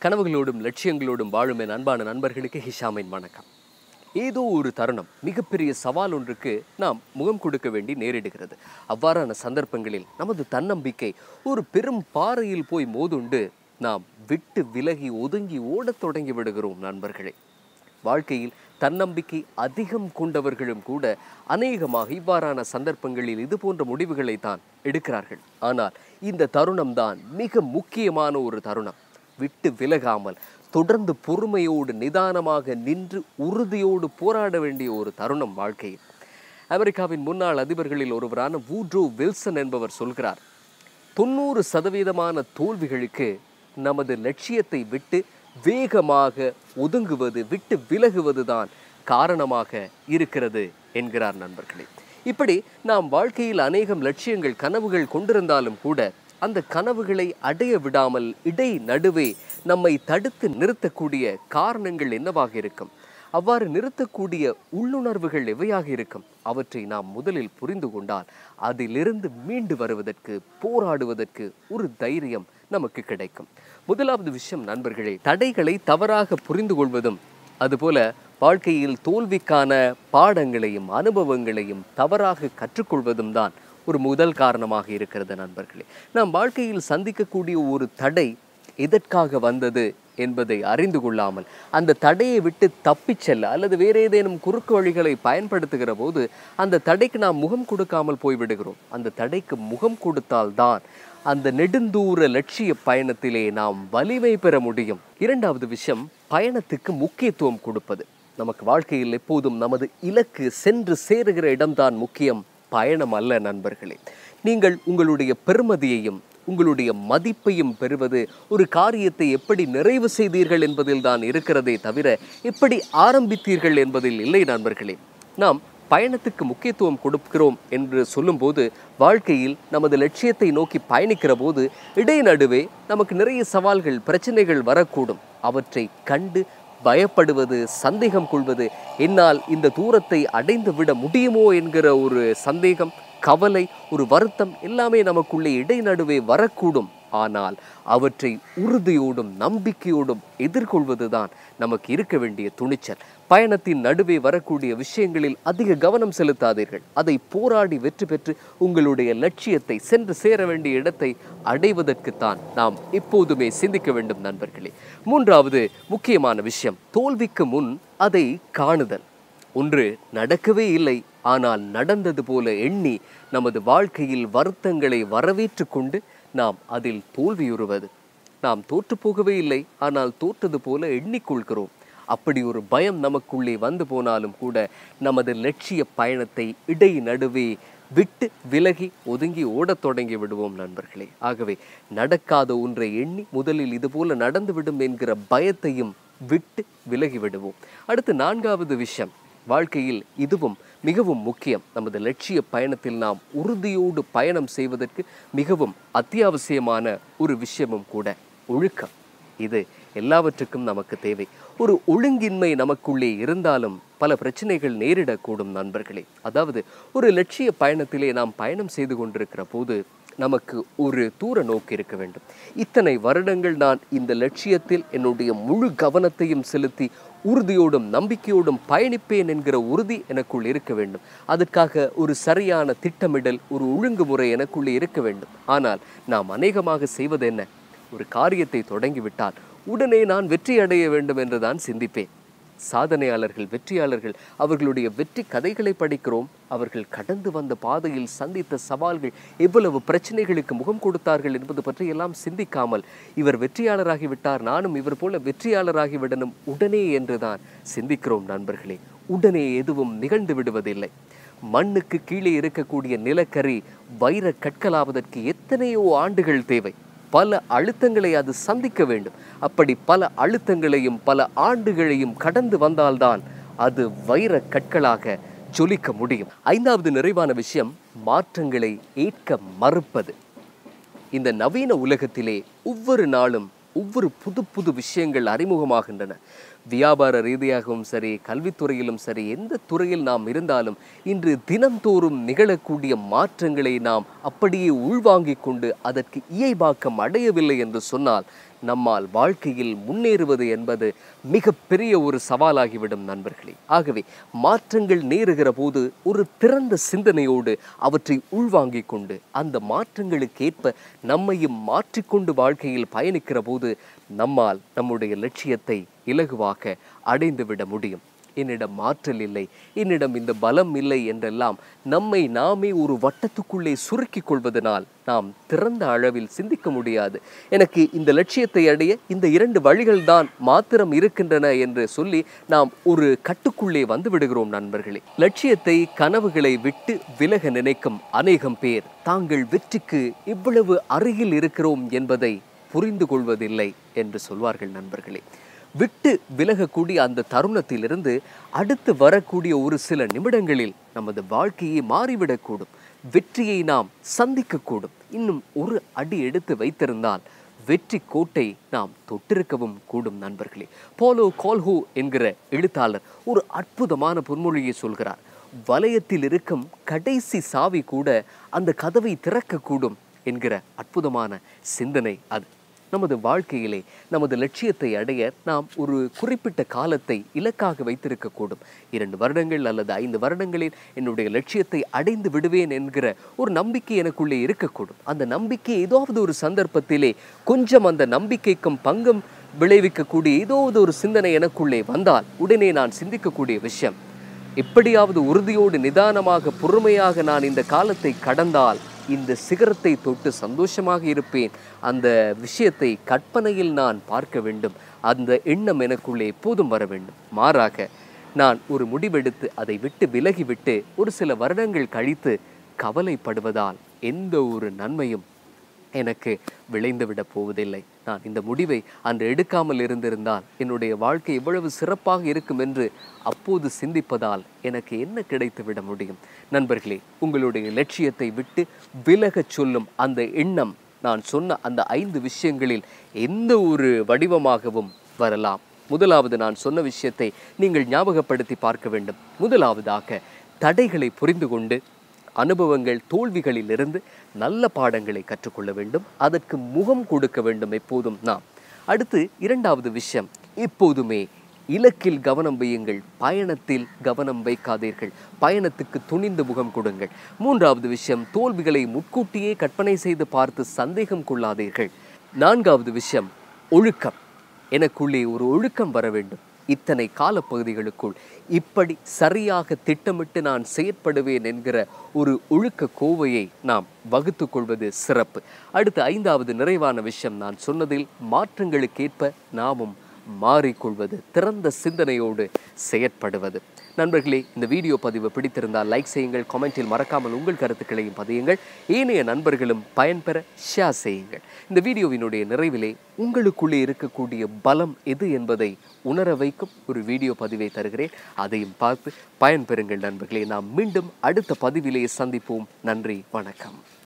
கனவுகளோடும் லட்சியங்களோடும் வாழும் என் அன்பான நண்பர்களுக்கு ஹிஷாமின் வணக்கம் ஏதோ ஒரு தருணம் மிகப்பெரிய சவால் ஒன்றுக்கு நாம் முகம் கொடுக்க வேண்டி நேரிடுகிறது அவ்வாறான சந்தர்ப்பங்களில் நமது தன்னம்பிக்கை ஒரு பெரும் பாறையில் போய் மோதுண்டு நாம் விட்டு விலகி ஒதுங்கி ஓடத் தொடங்கி விடுகிறோம் நண்பர்களே வாழ்க்கையில் தன்னம்பிக்கை அதிகம் கொண்டவர்களும் கூட அநேகமாக இவ்வாறான சந்தர்ப்பங்களில் இது போன்ற முடிவுகளை தான் எடுக்கிறார்கள் ஆனால் இந்த தருணம் தான் மிக முக்கியமான ஒரு தருணம் விட்டு விலகாமல் தொடர்ந்து பொறுமையோடு நிதானமாக நின்று உறுதியோடு போராட வேண்டிய ஒரு தருணம் வாழ்க்கையில் அமெரிக்காவின் முன்னாள் அதிபர்களில் ஒருவரான வூட்ரோ வில்சன் என்பவர் சொல்கிறார் தொண்ணூறு சதவீதமான தோல்விகளுக்கு நமது லட்சியத்தை விட்டு வேகமாக ஒதுங்குவது விட்டு விலகுவதுதான் காரணமாக இருக்கிறது என்கிறார் நண்பர்களே இப்படி நாம் வாழ்க்கையில் அநேகம் லட்சியங்கள் கனவுகள் கொண்டிருந்தாலும் கூட அந்த கனவுகளை அடைய விடாமல் இடை நடுவே நம்மை தடுத்து நிறுத்தக்கூடிய காரணங்கள் என்னவாக இருக்கும் அவ்வாறு நிறுத்தக்கூடிய உள்ளுணர்வுகள் எவையாக இருக்கும் அவற்றை நாம் முதலில் புரிந்து கொண்டால் அதிலிருந்து மீண்டு வருவதற்கு போராடுவதற்கு ஒரு தைரியம் நமக்கு கிடைக்கும் முதலாவது விஷயம் நண்பர்களே தடைகளை தவறாக புரிந்து கொள்வதும் அதுபோல வாழ்க்கையில் தோல்விக்கான பாடங்களையும் அனுபவங்களையும் தவறாக கற்றுக்கொள்வதும் தான் ஒரு முதல் காரணமாக இருக்கிறது நண்பர்களே நாம் வாழ்க்கையில் சந்திக்கக்கூடிய ஒரு தடை எதற்காக வந்தது என்பதை அறிந்து கொள்ளாமல் அந்த தடையை விட்டு தப்பிச் செல்ல அல்லது வேறு ஏதேனும் குறுக்கு வழிகளை பயன்படுத்துகிற போது அந்த தடைக்கு நாம் முகம் கொடுக்காமல் போய்விடுகிறோம் அந்த தடைக்கு முகம் கொடுத்தால்தான் அந்த நெடுந்தூர லட்சிய பயணத்திலே நாம் வலிமை பெற முடியும் இரண்டாவது விஷயம் பயணத்துக்கு முக்கியத்துவம் கொடுப்பது நமக்கு வாழ்க்கையில் எப்போதும் நமது இலக்கு சென்று சேருகிற இடம்தான் முக்கியம் பயணம் அல்ல நண்பர்களே நீங்கள் உங்களுடைய பெருமதியையும் உங்களுடைய மதிப்பையும் பெறுவது ஒரு காரியத்தை எப்படி நிறைவு செய்தீர்கள் என்பதில் தான் இருக்கிறதே தவிர எப்படி ஆரம்பித்தீர்கள் என்பதில் இல்லை நண்பர்களே நாம் பயணத்துக்கு முக்கியத்துவம் கொடுக்கிறோம் என்று சொல்லும்போது வாழ்க்கையில் நமது லட்சியத்தை நோக்கி பயணிக்கிற போது இடைநடுவே நமக்கு நிறைய சவால்கள் பிரச்சனைகள் வரக்கூடும் அவற்றை கண்டு பயப்படுவது சந்தேகம் கொள்வது என்னால் இந்த தூரத்தை அடைந்து விட முடியுமோ என்கிற ஒரு சந்தேகம் கவலை ஒரு வருத்தம் எல்லாமே நமக்குள்ளே இடைநடுவே வரக்கூடும் ஆனால் அவற்றை உறுதியோடும் நம்பிக்கையோடும் எதிர்கொள்வதுதான் நமக்கு இருக்க வேண்டிய துணிச்சல் பயணத்தின் நடுவே வரக்கூடிய விஷயங்களில் அதிக கவனம் செலுத்தாதீர்கள் அதை போராடி வெற்றி பெற்று உங்களுடைய லட்சியத்தை சென்று சேர வேண்டிய இடத்தை அடைவதற்குத்தான் நாம் எப்போதுமே சிந்திக்க வேண்டும் நண்பர்களே மூன்றாவது முக்கியமான விஷயம் தோல்விக்கு முன் அதை காணுதல் ஒன்று நடக்கவே இல்லை ஆனால் நடந்தது போல எண்ணி நமது வாழ்க்கையில் வருத்தங்களை வரவேற்று கொண்டு நாம் அதில் தோல்வியுறுவது நாம் தோற்று போகவே இல்லை ஆனால் தோற்றது போல எண்ணிக்கொள்கிறோம் அப்படி ஒரு பயம் நமக்குள்ளே வந்து போனாலும் கூட நமது லட்சிய பயணத்தை இடை நடுவே விட்டு விலகி ஒதுங்கி ஓடத் தொடங்கி விடுவோம் நண்பர்களே ஆகவே நடக்காத ஒன்றை எண்ணி முதலில் இதுபோல நடந்துவிடும் என்கிற பயத்தையும் விட்டு விலகி விடுவோம் அடுத்து நான்காவது விஷயம் வாழ்க்கையில் இதுவும் மிகவும் முக்கியம் நமது லட்சிய பயணத்தில் நாம் உறுதியோடு பயணம் செய்வதற்கு மிகவும் அத்தியாவசியமான ஒரு விஷயமும் கூட ஒழுக்கம் இது எல்லாவற்றுக்கும் நமக்கு தேவை ஒரு ஒழுங்கின்மை நமக்குள்ளே இருந்தாலும் பல பிரச்சனைகள் நேரிடக்கூடும் நண்பர்களே அதாவது ஒரு லட்சிய பயணத்திலே நாம் பயணம் செய்து கொண்டிருக்கிற போது நமக்கு ஒரு தூர நோக்கு இருக்க வேண்டும் இத்தனை வருடங்கள் நான் இந்த லட்சியத்தில் என்னுடைய முழு கவனத்தையும் செலுத்தி உறுதியோடும் நம்பிக்கையோடும் பயணிப்பேன் என்கிற உறுதி எனக்குள் இருக்க வேண்டும் அதற்காக ஒரு சரியான திட்டமிடல் ஒரு ஒழுங்குமுறை எனக்குள்ளே இருக்க வேண்டும் ஆனால் நாம் அநேகமாக செய்வது என்ன ஒரு காரியத்தை தொடங்கிவிட்டால் உடனே நான் வெற்றி அடைய வேண்டும் என்று தான் சிந்திப்பேன் சாதனையாளர்கள் வெற்றியாளர்கள் அவர்களுடைய வெற்றி கதைகளை படிக்கிறோம் அவர்கள் கடந்து வந்த பாதையில் சந்தித்த சவால்கள் எவ்வளவு பிரச்சனைகளுக்கு முகம் கொடுத்தார்கள் என்பது பற்றி எல்லாம் சிந்திக்காமல் இவர் வெற்றியாளராகிவிட்டார் நானும் இவர் போல வெற்றியாளராகிவிடணும் உடனே என்றுதான் சிந்திக்கிறோம் நண்பர்களே உடனே எதுவும் நிகழ்ந்து விடுவதில்லை மண்ணுக்கு கீழே இருக்கக்கூடிய நிலக்கரி வைர கற்களாவதற்கு எத்தனையோ ஆண்டுகள் தேவை பல அழுத்தங்களை அது சந்திக்க வேண்டும் அப்படி பல அழுத்தங்களையும் பல ஆண்டுகளையும் கடந்து வந்தால்தான் அது வைர கற்களாக ஜொலிக்க முடியும் ஐந்தாவது நிறைவான விஷயம் மாற்றங்களை ஏற்க மறுப்பது இந்த நவீன உலகத்திலே ஒவ்வொரு நாளும் ஒவ்வொரு புது புது விஷயங்கள் அறிமுகமாகின்றன வியாபார ரீதியாகவும் சரி கல்வித்துறையிலும் சரி எந்த துறையில் நாம் இருந்தாலும் இன்று தினந்தோறும் நிகழக்கூடிய மாற்றங்களை நாம் அப்படியே உள்வாங்கிக் கொண்டு அதற்கு இயைபாக்கம் அடையவில்லை என்று சொன்னால் நம்மால் வாழ்க்கையில் முன்னேறுவது என்பது மிகப்பெரிய ஒரு சவாலாகிவிடும் நண்பர்களே ஆகவே மாற்றங்கள் நேருகிற போது ஒரு திறந்த சிந்தனையோடு அவற்றை உள்வாங்கிக் கொண்டு அந்த மாற்றங்களுக்கேற்ப நம்மையும் மாற்றிக்கொண்டு வாழ்க்கையில் பயணிக்கிற போது நம்மால் நம்முடைய லட்சியத்தை இலகுவாக அடைந்துவிட முடியும் என்னிடம் மாற்றல் இல்லை என்னிடம் இந்த பலம் இல்லை என்றெல்லாம் நம்மை நாமே ஒரு வட்டத்துக்குள்ளே சுருக்கிக் கொள்வதனால் நாம் திறந்த அளவில் சிந்திக்க முடியாது எனக்கு இந்த லட்சியத்தை அடைய இந்த இரண்டு வழிகள் தான் மாத்திரம் இருக்கின்றன என்று சொல்லி நாம் ஒரு கட்டுக்குள்ளே வந்து விடுகிறோம் நண்பர்களே லட்சியத்தை கனவுகளை விட்டு விலக நினைக்கும் அநேகம் பேர் தாங்கள் வெற்றிக்கு இவ்வளவு அருகில் இருக்கிறோம் என்பதை புரிந்து கொள்வதில்லை என்று சொல்வார்கள் நண்பர்களே விட்டு விலகக்கூடிய அந்த தருணத்திலிருந்து அடுத்து வரக்கூடிய ஒரு சில நிமிடங்களில் நமது வாழ்க்கையை மாறிவிடக்கூடும் வெற்றியை நாம் சந்திக்கக்கூடும் இன்னும் ஒரு அடி எடுத்து வைத்திருந்தால் வெற்றி கோட்டை நாம் தொட்டிருக்கவும் கூடும் நண்பர்களே போலோ கோல்ஹோ என்கிற எழுத்தாளர் ஒரு அற்புதமான பொன்மொழியை சொல்கிறார் வலயத்தில் இருக்கும் கடைசி சாவி கூட அந்த கதவை திறக்கக்கூடும் என்கிற அற்புதமான சிந்தனை அது நமது வாழ்க்கையிலே நமது லட்சியத்தை அடைய நாம் ஒரு குறிப்பிட்ட காலத்தை இலக்காக வைத்திருக்கக்கூடும் இரண்டு வருடங்கள் அல்லது ஐந்து வருடங்களில் என்னுடைய லட்சியத்தை அடைந்து விடுவேன் என்கிற ஒரு நம்பிக்கை எனக்குள்ளே இருக்கக்கூடும் அந்த நம்பிக்கை ஏதாவது ஒரு சந்தர்ப்பத்திலே கொஞ்சம் அந்த நம்பிக்கைக்கும் பங்கம் விளைவிக்கக்கூடிய ஏதாவது ஒரு சிந்தனை எனக்குள்ளே வந்தால் உடனே நான் சிந்திக்கக்கூடிய விஷயம் எப்படியாவது உறுதியோடு நிதானமாக பொறுமையாக நான் இந்த காலத்தை கடந்தால் இந்த சிகரத்தை தொட்டு சந்தோஷமாக இருப்பேன் அந்த விஷயத்தை கற்பனையில் நான் பார்க்க வேண்டும் அந்த எண்ணம் எனக்குள்ளே எப்போதும் வர வேண்டும் மாறாக நான் ஒரு முடிவெடுத்து அதை விட்டு விலகிவிட்டு ஒரு சில வருடங்கள் கழித்து கவலைப்படுவதால் எந்த ஒரு நன்மையும் எனக்கு விளைந்து விட போவதில்லை நான் இந்த முடிவை அன்று எடுக்காமல் இருந்திருந்தால் என்னுடைய வாழ்க்கை எவ்வளவு சிறப்பாக இருக்கும் என்று அப்போது சிந்திப்பதால் எனக்கு என்ன கிடைத்து விட முடியும் நண்பர்களே உங்களுடைய லட்சியத்தை விட்டு விலகச் சொல்லும் அந்த எண்ணம் நான் சொன்ன அந்த ஐந்து விஷயங்களில் எந்த ஒரு வடிவமாகவும் வரலாம் முதலாவது நான் சொன்ன விஷயத்தை நீங்கள் ஞாபகப்படுத்தி பார்க்க வேண்டும் முதலாவதாக தடைகளை புரிந்து கொண்டு அனுபவங்கள் தோல்விகளிலிருந்து நல்ல பாடங்களை கற்றுக்கொள்ள வேண்டும் அதற்கு முகம் கொடுக்க வேண்டும் எப்போதும் நாம் அடுத்து இரண்டாவது விஷயம் எப்போதுமே இலக்கில் கவனம் வையுங்கள் பயணத்தில் கவனம் வைக்காதீர்கள் பயணத்துக்கு துணிந்து முகம் கொடுங்கள் மூன்றாவது விஷயம் தோல்விகளை முன்கூட்டியே கற்பனை செய்து பார்த்து சந்தேகம் கொள்ளாதீர்கள் நான்காவது விஷயம் ஒழுக்கம் எனக்குள்ளே ஒரு ஒழுக்கம் வர வேண்டும் இத்தனை காலப்பகுதிகளுக்குள் இப்படி சரியாக திட்டமிட்டு நான் செயற்படுவேன் என்கிற ஒரு ஒழுக்க கோவையை நாம் வகுத்து கொள்வது சிறப்பு அடுத்து ஐந்தாவது நிறைவான விஷயம் நான் சொன்னதில் மாற்றங்களுக்கேற்ப நாமும் மாறிக்கொள்வது திறந்த சிந்தனையோடு செயற்படுவது நண்பர்களே இந்த வீடியோ பதிவு பிடித்திருந்தால் லைக் செய்யுங்கள் கமெண்டில் மறக்காமல் உங்கள் கருத்துக்களையும் பதியுங்கள் ஏனைய நண்பர்களும் பயன்பெற ஷேர் செய்யுங்கள் இந்த வீடியோவினுடைய நிறைவிலே உங்களுக்குள்ளே இருக்கக்கூடிய பலம் எது என்பதை உணர வைக்கும் ஒரு வீடியோ பதிவை தருகிறேன் அதையும் பார்த்து பயன்பெறுங்கள் நண்பர்களே நாம் மீண்டும் அடுத்த பதிவிலே சந்திப்போம் நன்றி வணக்கம்